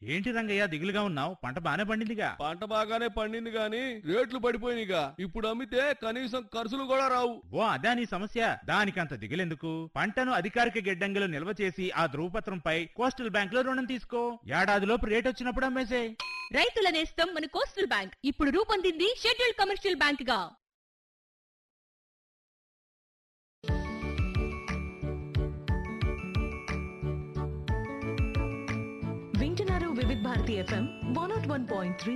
ఏంటి రంగయ్య దిగులుగా ఉన్నావు పంట బానే పండిందిగా పంట బాగానే పండింది గాని రేట్లు పడిపోయినాయిగా ఇప్పుడు అమ్మితే కనీసం ఖర్చులు కూడా రావు ఓ అదా నీ సమస్య దానికంత దిగులెందుకు పంటను అధికారిక గిడ్డంగిలో నిల్వ చేసి ఆ ధృవపత్రంపై కోస్టల్ బ్యాంక్ లో రుణం తీసుకో ఏడాదిలోపు రేట్ వచ్చినప్పుడు అమ్మేసే రైతుల నేస్తం మన కోస్టల్ బ్యాంక్ ఇప్పుడు రూపొందింది షెడ్యూల్ కమర్షియల్ బ్యాంక్ గా వింటున్నారు Vividh Bharati FM one nought one point three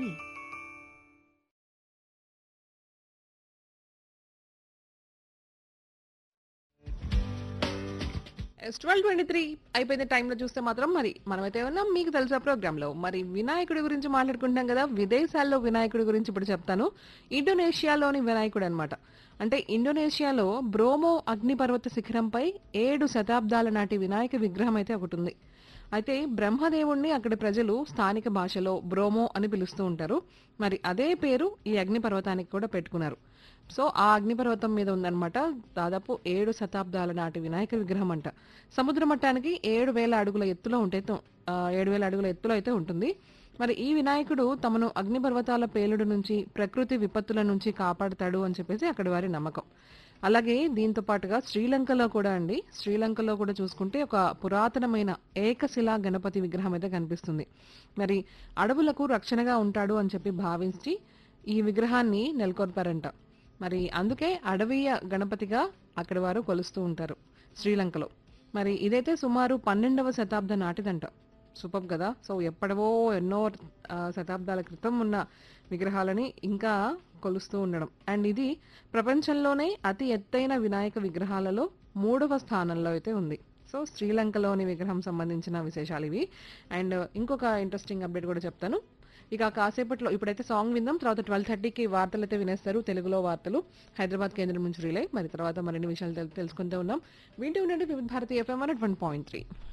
S twelve twenty three అయిపోయిన టైంలో చూస్తే మాత్రం మరి మనమైతే ఉన్నాం మీకు తెలుసా ప్రోగ్రామ్ లో మరి వినాయకుడి గురించి మాట్లాడుకుంటాం కదా విదేశాల్లో వినాయకుడి గురించి ఇప్పుడు చెప్తాను ఇండోనేషియాలోని వినాయకుడు అన్నమాట అంటే ఇండోనేషియాలో బ్రోమో అగ్నిపర్వత శిఖరంపై ఏడు శతాబ్దాల నాటి వినాయక విగ్రహం అయితే ఒకటి ఉంది అయితే బ్రహ్మదేవుణ్ణి అక్కడి ప్రజలు స్థానిక భాషలో బ్రోమో అని పిలుస్తూ ఉంటారు మరి అదే పేరు ఈ అగ్నిపర్వతానికి కూడా పెట్టుకున్నారు సో ఆ అగ్నిపర్వతం మీద ఉందన్నమాట దాదాపు ఏడు శతాబ్దాల నాటి వినాయక విగ్రహం అంట సముద్ర మట్టానికి ఏడు వేల అడుగుల ఎత్తులో ఉంటే ఏడు వేల అడుగుల ఎత్తులో అయితే ఉంటుంది మరి ఈ వినాయకుడు తమను అగ్నిపర్వతాల పేలుడు నుంచి ప్రకృతి విపత్తుల నుంచి కాపాడుతాడు అని చెప్పేసి అక్కడి వారి నమ్మకం అలాగే దీంతో పాటుగా శ్రీలంకలో కూడా అండి శ్రీలంకలో కూడా చూసుకుంటే ఒక పురాతనమైన ఏకశిలా గణపతి విగ్రహం అయితే కనిపిస్తుంది మరి అడవులకు రక్షణగా ఉంటాడు అని చెప్పి భావించి ఈ విగ్రహాన్ని నెలకొల్పారంట మరి అందుకే అడవీయ గణపతిగా అక్కడి వారు కొలుస్తూ ఉంటారు శ్రీలంకలో మరి ఇదైతే సుమారు పన్నెండవ శతాబ్దం నాటిదంట సూపర్ కదా సో ఎప్పటివో ఎన్నో ఆ, శతాబ్దాల క్రితం ఉన్న విగ్రహాలని ఇంకా కొలుస్తూ ఉండడం అండ్ ఇది ప్రపంచంలోనే అతి ఎత్తైన వినాయక విగ్రహాలలో మూడవ స్థానంలో అయితే ఉంది సో శ్రీలంకలోని విగ్రహం సంబంధించిన విశేషాలు ఇవి అండ్ ఇంకొక ఇంట్రెస్టింగ్ అప్డేట్ కూడా చెప్తాను ఇక కాసేపట్లో ఇప్పుడైతే సాంగ్ విందాం తర్వాత ట్వెల్వ్ థర్టీకి వార్తలు అయితే వినేస్తారు తెలుగులో వార్తలు హైదరాబాద్ కేంద్రం నుంచి రిలే మరి తర్వాత మరిన్ని విషయాలు తెలు- తెలుసుకుంటూ ఉన్నాం వింటూ ఉండండి Vividh Bharatiya FM one point three